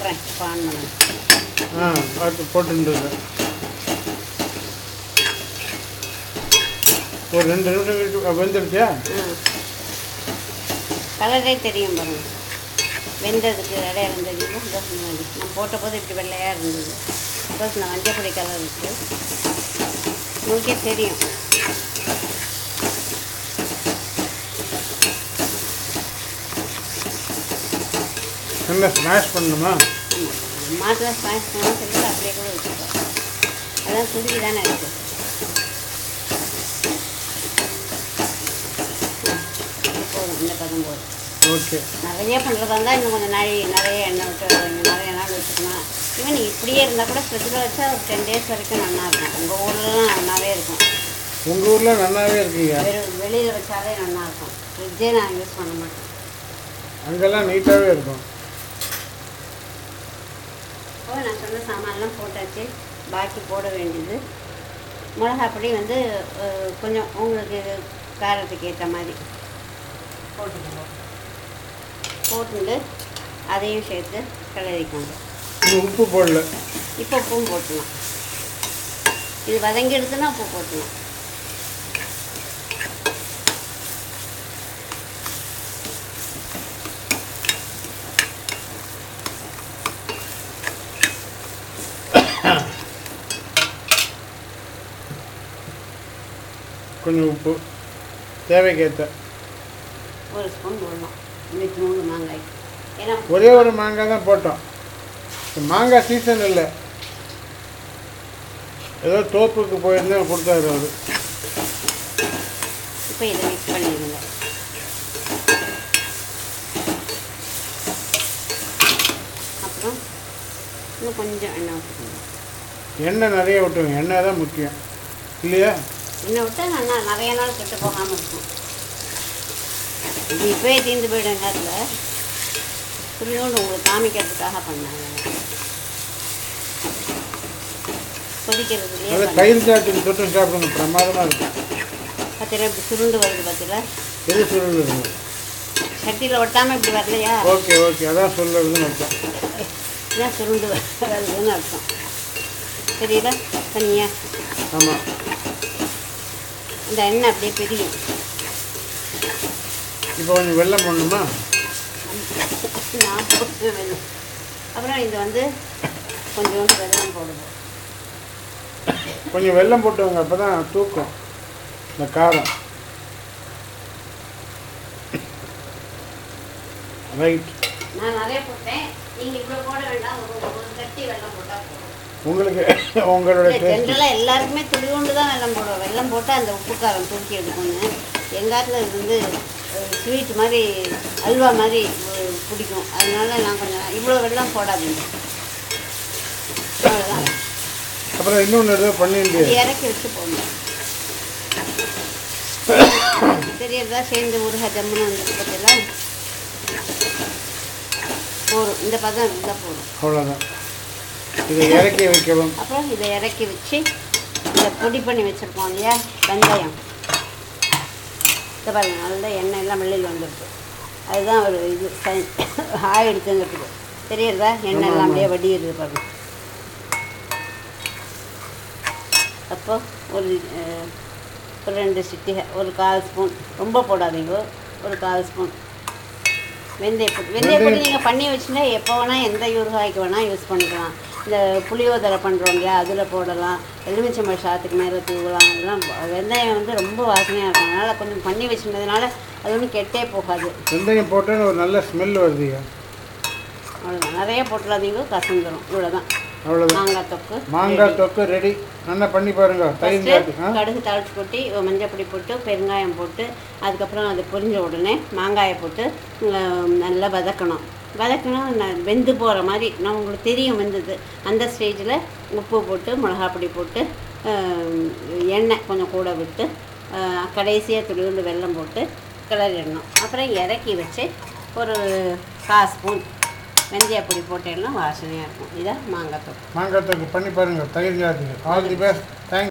போடுறேன் இப்போ ஆன் பண்ணுங்க ஆ பார்த்து போட்டுருந்தது ஒரு ரெண்டு நிமிஷம் கழிச்சு வெந்துருச்சா ம் கலரே தெரியும் பாருங்க வெந்ததுக்கு அடையாளம் தெரியும் இதோ இந்த மாதிரி. நான் போட்ட போது இப்படி வெள்ளையாக இருந்தது சப்போஸ் இந்த மஞ்சள் பொடி கலர் இருக்குது உங்களுக்கே தெரியும் நல்லா ஸ்மாஷ் பண்ணணுமா ஆமாம் மாட்டில் ஸ்மாஷ் பண்ணால் சொல்லி அப்படியே கூட வச்சுக்கலாம் அதான் சுருக்கி தானே இருக்குது போதும் இந்த பதம் போதும் ஓகே நிறைய பண்ணுறதா இருந்தால் இன்னும் கொஞ்சம் நாள் நிறைய எண்ணெய் விட்டு கொஞ்சம் நிறைய நாள் வச்சுக்கலாம் ஈவன் இப்படியே இருந்தால் கூட ஃப்ரிட்ஜில் வச்சா ஒரு டென் டேஸ் வரைக்கும் நல்லா இருக்கும் உங்கள் ஊர்லலாம் நல்லாவே இருக்கும் உங்கள் ஊரில் நல்லாவே இருக்கீங்க வெறும் வெளியில் வச்சாலே நல்லா இருக்கும் ஃப்ரிட்ஜே நான் யூஸ் பண்ண மாட்டேன் அங்கெல்லாம் நீட்டாகவே இருக்கும் இப்போ நான் சொன்ன சாமான்லாம் போட்டாச்சு பாக்கி போட வேண்டியது மிளகாப்பொடி வந்து அஹ், கொஞ்சம் உங்களுக்கு காரத்துக்கு ஏற்ற மாதிரி போட்டுக்கணும் போட்டுட்டு அதையும் சேர்த்து கிளறிக்கோங்க இன்னும் உப்பு போடல இப்போ உப்பும் போட்டுலாம் இது வதங்கி எடுத்துனா உப்பு போட்டுலாம் கொஞ்சம் உப்பு தேவைக்கேற்ற ஒரு ஸ்பூன் போடணும் இன்னைக்கு மூணு மாங்காய் ஏன்னா ஒரே ஒரு மாங்காய் தான் போட்டோம் இந்த மாங்காய் சீசன் இல்லை ஏதோ தோப்புக்கு போயிருந்தேன் கொடுத்தாரு அவர் இப்போ இதை மிக்ஸ் பண்ணிடுங்க அப்புறம் இன்னும் கொஞ்சம் எண்ணெய் ஊற்றிக்கணும் எண்ணெய் நிறைய விட்டுருங்க எண்ணெய் தான் முக்கியம் இல்லையா எண்ணெய் விட்டா நல்லா நிறைய நாள் கெட்டு போகாமல் இருக்கும் இது இப்போயே தீர்ந்து போயிடும் நேரத்தில் துணியோடு உங்களுக்கு காமிக்கிறதுக்காக பண்ணாங்க கொதிக்கிறதுலையே அதை தயிர் சாத்துக்கு தொட்டு சாப்பிடுங்க பிரமாதமாக இருக்கும் பார்த்தீங்களா இப்படி சுருண்டு வருது பார்த்தீங்களா எது சொல்லுங்க சட்டியில் ஒட்டாமல் இப்படி வரலையா ஓகே ஓகே அதான் சொல்லுறதுன்னு அர்த்தம் இதான் சுருண்டு வருதுன்னு அர்த்தம் தெரியல தனியா ஆமாம் இந்த எண்ணெய் அப்படியே பிரியும் இப்போ கொஞ்சம் வெள்ளம் போடணுமா நான் போட்டு வெல்லம் அப்புறம் இது வந்து கொஞ்சோண்டு வெல்லம் போடுவோம் கொஞ்சம் வெல்லம் போட்டுவாங்க அப்போ தான் தூக்கும் இந்த காரம் ரைட் நான் நிறைய போட்டேன் நீங்கள் இவ்வளோ போட வேண்டாம் ஒரு ஒரு கட்டி வெல்லம் போட்டால் போதும் உங்களுக்கு உங்களோட டேஸ்ட் ஜென்ரலாக எல்லாருக்குமே துளிவுண்டு தான் வெல்லம் போடுவோம் வெல்லம் போட்டால் அந்த உப்பு காரம் தூக்கி எடுக்கணும் எங்காத்துல இது வந்து ஸ்வீட் மாதிரி அல்வா மாதிரி அஹ், பிடிக்கும் அதனால நான் கொஞ்சம் இவ்வளோ வெல்லம் போடாதீங்க அவ்வளோதான் அப்புறம் இன்னொன்று ஏதோ பண்ணிட்டு அது இறக்கி வச்சு போடணும் தெரியறதா சேர்ந்து ஊறுகாய் ஜம்முன்னு வந்துட்டு பார்த்தீங்களா போதும் இந்த பதம் இருந்தால் போதும் அவ்வளோதான் இதை இறக்கி வைக்கவும் அப்புறம் இதை இறக்கி வச்சு இதை பொடி பண்ணி வச்சுருக்கோம் இல்லையா வெந்தயம் இதை பாருங்க நல்லா எண்ணெய் எல்லாம் வெளியில் வந்துருக்கு அதுதான் ஒரு இது சை ஆயிடுச்சுங்கிறதுக்கு தெரியறதா எண்ணெய் எல்லாம் அப்படியே வடியுது பாருங்க அப்போ ஒரு அஹ், ஒரு ரெண்டு சிட்டிகை ஒரு கால் ஸ்பூன் ரொம்ப போடாதீங்க ஒரு கால் ஸ்பூன் வெந்தய பொடி வெந்தய பொடி நீங்கள் பண்ணி வச்சுன்னா எப்போ வேணால் எந்த ஊறுகாய்க்கு வேணால் யூஸ் பண்ணிக்கலாம் இந்த புளியோதரை பண்ணுறோம் இல்லையா அதில் போடலாம் எலுமிச்சம்பழ சாத்துக்கு மேலே தூவலாம் அதெல்லாம் வெந்தயம் வந்து ரொம்ப வாசனையாக இருக்கும் அதனால் கொஞ்சம் பண்ணி வச்சுருந்ததுனால அது ஒன்றும் கெட்டே போகாது வெந்தயம் போட்டோன்னு ஒரு நல்ல ஸ்மெல் வருதுங்க அவ்வளோதான் நிறைய போட்டுறாதீங்க கசந்துடும் இவ்வளோதான் அவ்வளோதான் மாங்காய் தொக்கு மாங்காய் தொக்கு ரெடி நல்லா பண்ணி பாருங்க தயிர் சாத்து ஃபஸ்ட்டு ஆ கடுகு தாளிச்சு கொட்டி மஞ்சள் பொடி போட்டு பெருங்காயம் போட்டு அதுக்கப்புறம் அது பொரிஞ்ச உடனே மாங்காயை போட்டு உம், நல்லா வதக்கணும் வதக்கணும் ந- வெந்து போகிற மாதிரி நான் உங்களுக்கு தெரியும் வெந்தது அந்த ஸ்டேஜில் உப்பு போட்டு மிளகாப் பொடி போட்டு ஆம், எண்ணெய் கொஞ்சம் கூட விட்டு கடைசியாக துளிவுண்டு வெல்லம் போட்டு கிளறிடணும் அப்புறம் இறக்கி வச்சு ஒரு கால் ஸ்பூன் வெந்தய பொடி போட்டேன்னா வாசனையாக இருக்கும் இதான் மாங்காய் தொக்கு மாங்காய் தொக்கு பண்ணி பாருங்க தயிர் சாத்துக்கு ஆல் தி பெஸ்ட் தேங்க்